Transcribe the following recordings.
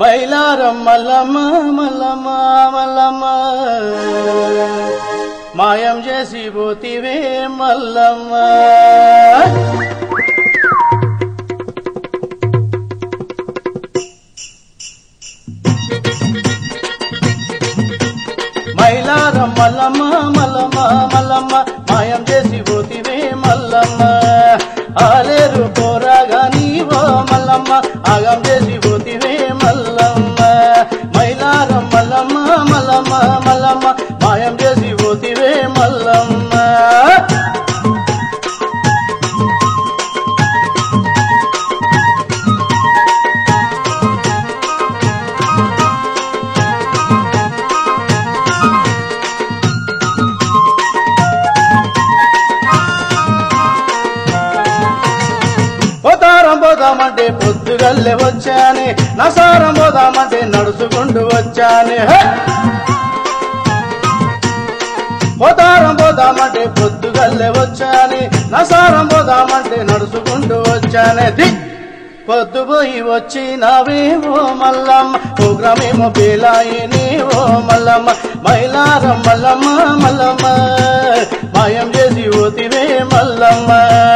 మైలారం మల్లమ్మ మల్లమ్మ మల్లమ్మ మాయం చేసి పోతివే మల్లమ్మ మైలారం మల్లమ్మ మల్లమ్మ మల్లమ్మ మాయం చేసి పోతివే మల్లమ్మ ఆలేరు పోరాగా నీవో మల్లమ్మ ఆగం చేసి పోతివే మల్లమ్మ మైలారం మల్లమ్మ మల్లమ్మ మల్లమ్మ మాయం చేసి పోతివే మల్లమ్మ పోతారం పోదామంటే పొద్దుగల్లే వచ్చానే నసారం పోదామంటే నడుచుకుంటూ వచ్చానే హే! పోతారం పోదామంటే పొద్దుగల్లే వచ్చానే నసారం పోదామంటే నడుచుకుంటూ వచ్చానే ది పొద్దుపోయి వచ్చినావే ఓ మల్లమ్మ ప్రోగ్రామేమో పేలాయని ఓ మల్లమ్మ మైలారం మల్లమ్మ మల్లమ్మ మాయం చేసి ఓతివే మల్లమ్మ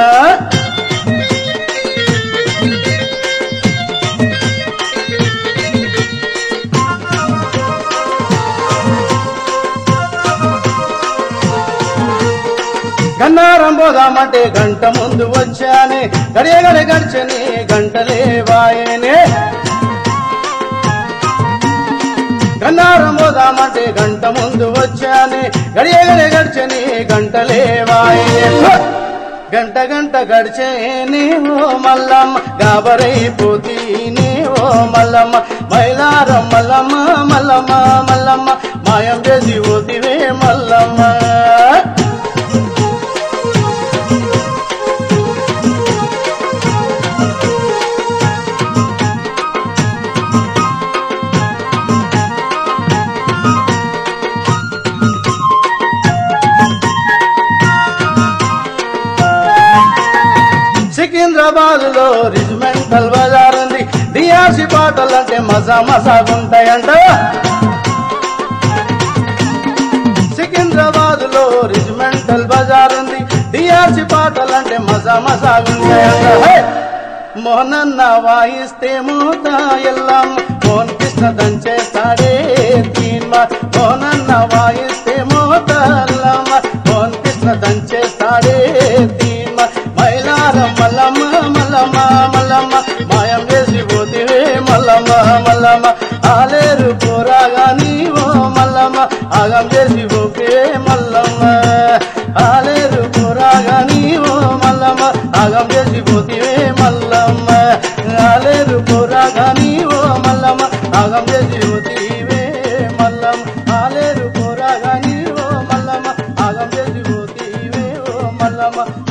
గన్నారం పోదామంటే గంట ముందు వచ్చానే గడియ గడి గడిచని గంటలే వాయనే గన్నారం పోదామంటే గంట ముందు వచ్చానే గడియ గడి గడిచని గంటలే వాయనే గంట గంట గడిచేనే ఓ మల్లమ్మ గాబరైపోతీనే ఓ మల్లమ్మ మైలారం మల్లమ్మ మల్లమ్మ మల్లమ్మ మాయం చేసి పోతివే మల్లమ్మ సికింద్రాబాద్ లో రిజిమెంటల్ బజార్ ఉంది డిఆర్సి పాటలు అంటే మజా మసాగుంటాయంట సికింద్రాబాద్ లో రిజిమెంటల్ బజార్ ఉంది డిఆర్సి పాటలు అంటే మజా మసాగుంటాయంట హే! మోహనన్న వాయిస్తే మూత ఎల్లం మోహన్ కృష్ణ దంచేస్తాడే తీన్మా మోహనన్న వాయిస్తే మూత ఎల్లమ్మ మోహన్ కృష్ణ దంచేస్తాడే తీన్మా మైలారం మల్లమ్మ మల్లమ్మ మల్లమ్మ మాయం చేసి పోతివే మల్లమ్మ మల్లమ్మ ఆలేరు పోరాగా నీవో మల్లమ్మ ఆగం చేసి పోకే మల్లమ్మ ఆలేరు పోరాగా నీవో మల్లమ్మ ఆగం చేసి పోతివే మల్లమ్మ ఆలేరు పోరాగా నీవో మల్లమ్మ ఆగం చేసి పోతివే మల్లమ్మ ఆలేరు పోరాగా నీవో మల్లమ్మ ఆగం చేసి పోతివే ఓ మల్లమ్మ